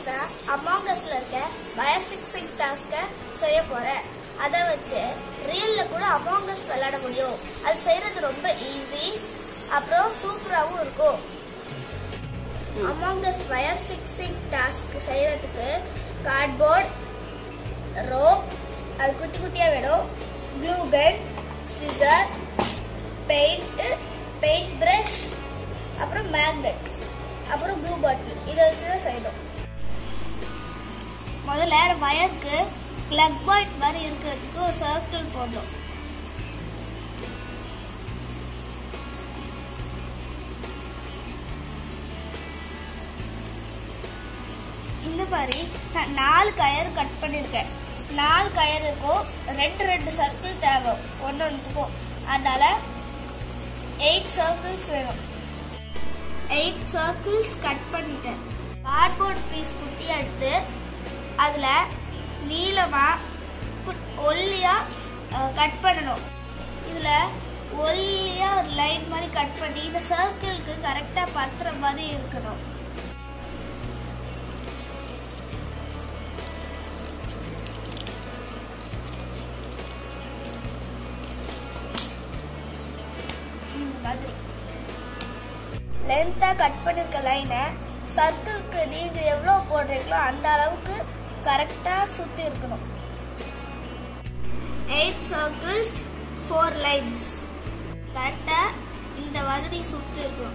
நான் அமாங்கஸ்ல இருக்க wire fixing டாஸ்க்கை செய்ய போறேன் அதை வச்சு ரியல்ல கூட அமாங்கஸ் விளையாட முடியும் அது செய்யறது ரொம்ப ஈஸி அப்புறம் சூப்பராகவும் இருக்கும் அமாங்கஸ் வயர் ஃபிக்ஸிங் டாஸ்க் செய்யறதுக்கு கார்ட்போர்ட் ரோப் அது குட்டி குட்டியாக வேணும் glue gun scissor paint paint brush அப்புறம் மேக்னெட் அப்புறம் ப்ளூ பாட்டில் இதை வச்சு தான் செய்யணும் முதல்ல வயருக்கு பிளக் பாயிண்ட் மாதிரி இருக்கிறதுக்கு ஒரு சர்க்கிள் போடணும் இந்த மாதிரி நான் நாலு கயர் கட் பண்ணியிருக்கேன் நாலு கயருக்கும் ரெண்டு ரெண்டு சர்க்கிள் தேவை ஒன்று ஒன்றுக்கும் அதனால எயிட் சர்க்கிள்ஸ் வேணும் எயிட் சர்க்கிள்ஸ் கட் பண்ணிட்டேன் கார்ட்போர்ட் பீஸ் குட்டி எடுத்து அதில் நீளமாக ஒல்லியாக கட் பண்ணணும் இதில் ஒல்லியாக ஒரு லைன் மாதிரி கட் பண்ணி இந்த சர்க்கிளுக்கு கரெக்டாக பத்துற மாதிரி இருக்கணும் இந்த மாதிரி லென்த்தாக கட் பண்ணிருக்க லைனை சர்க்கிளுக்கு நீங்கள் எவ்வளோ போடுறீங்களோ அந்த அளவுக்கு கரெக்டாக சுற்றி இருக்கணும் எயிட் சர்க்கிள்ஸ் ஃபோர் லைன்ஸ் கரெக்டாக இந்த மாதிரி சுற்றி இருக்கணும்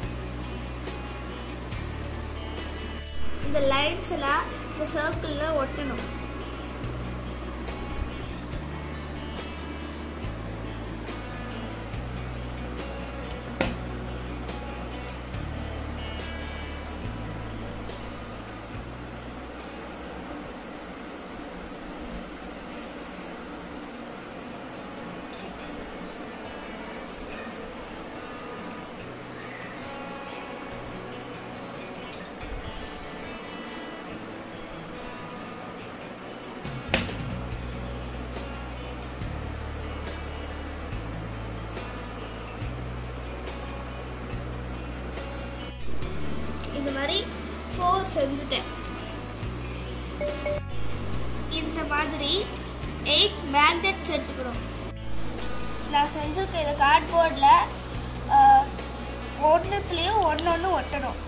இந்த லைன்ஸ் எல்லாம் இந்த சர்க்கிளில் ஒட்டணும் இந்த மாதிரி ஃபோர் செஞ்சுட்டேன் இந்த மாதிரி எயிட் மேக்னெட்ஸ் எடுத்துக்கணும் நான் செஞ்சிருக்க இந்த கார்ட்போர்டில் ஒன்றுத்துலேயும் ஒன்று ஒன்று ஒட்டணும்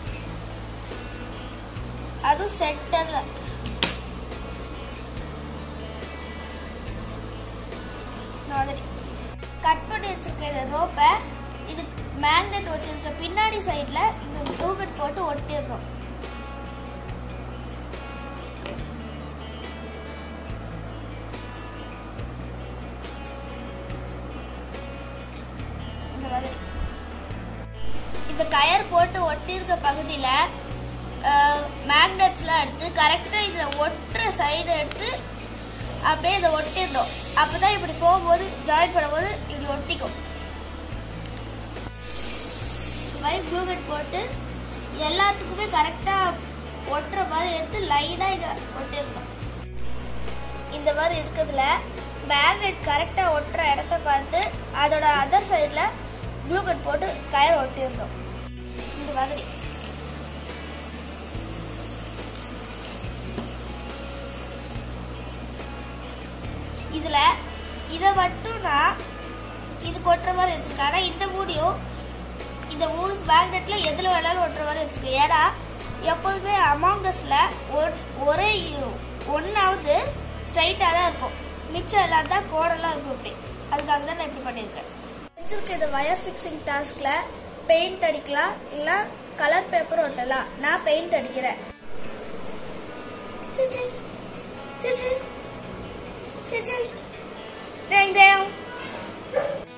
அதுவும் சென்டரில் மாதிரி கட் பண்ணி வச்சிருக்க இந்த ரோப்பை இது மேக்னெட் ஒட்டிருக்க பின்னாடி சைடில் இந்த க்ளூகட் போட்டு ஒட்டிடுறோம் இந்த மாதிரி இந்த கயர் போட்டு ஒட்டியிருக்க பகுதியில் மேக்னெட்ஸ்லாம் எடுத்து கரெக்டாக இதில் ஒட்டுற சைடு எடுத்து அப்படியே இதை ஒட்டிடணும் அப்போ தான் இப்படி போகும்போது ஜாயின் பண்ணும்போது இப்படி ஒட்டிக்கும் மாதிரி க்ளூகட் போட்டு எல்லாத்துக்குமே கரெக்டாக ஒட்டுற மாதிரி எடுத்து லைனாக இதை ஒட்டிடணும் இந்த மாதிரி இருக்கிறதுல மேக்னெட் கரெக்டாக ஒட்டுற இடத்த பார்த்து அதோட அதர் சைடில் க்ளூகட் போட்டு கயர் ஒட்டிடணும் இந்த மாதிரி இதில் இதை மட்டும் நான் இது கொட்டுற மாதிரி வச்சுருக்கேன் ஆனால் இந்த மூடியும் இந்த மூணு மேக்னெட்டில் எதில் வேணாலும் ஒட்டுற மாதிரி வச்சுருக்கேன் ஏன்னா எப்போதுமே அமாங்கஸில் ஒரே ஒன்றாவது ஸ்ட்ரைட்டாக தான் இருக்கும் மிச்சம் எல்லாம் தான் கோடெல்லாம் இருக்கும் இப்படி அதுக்காக தான் நான் இப்படி பண்ணியிருக்கேன் வச்சிருக்க இந்த வயர் ஃபிக்ஸிங் டாஸ்கில் பெயிண்ட் அடிக்கலாம் இல்லை கலர் பேப்பர் ஒட்டலாம் நான் பெயிண்ட் அடிக்கிறேன் சிச்சி சிச்சி சிச்சி டேங் டேங்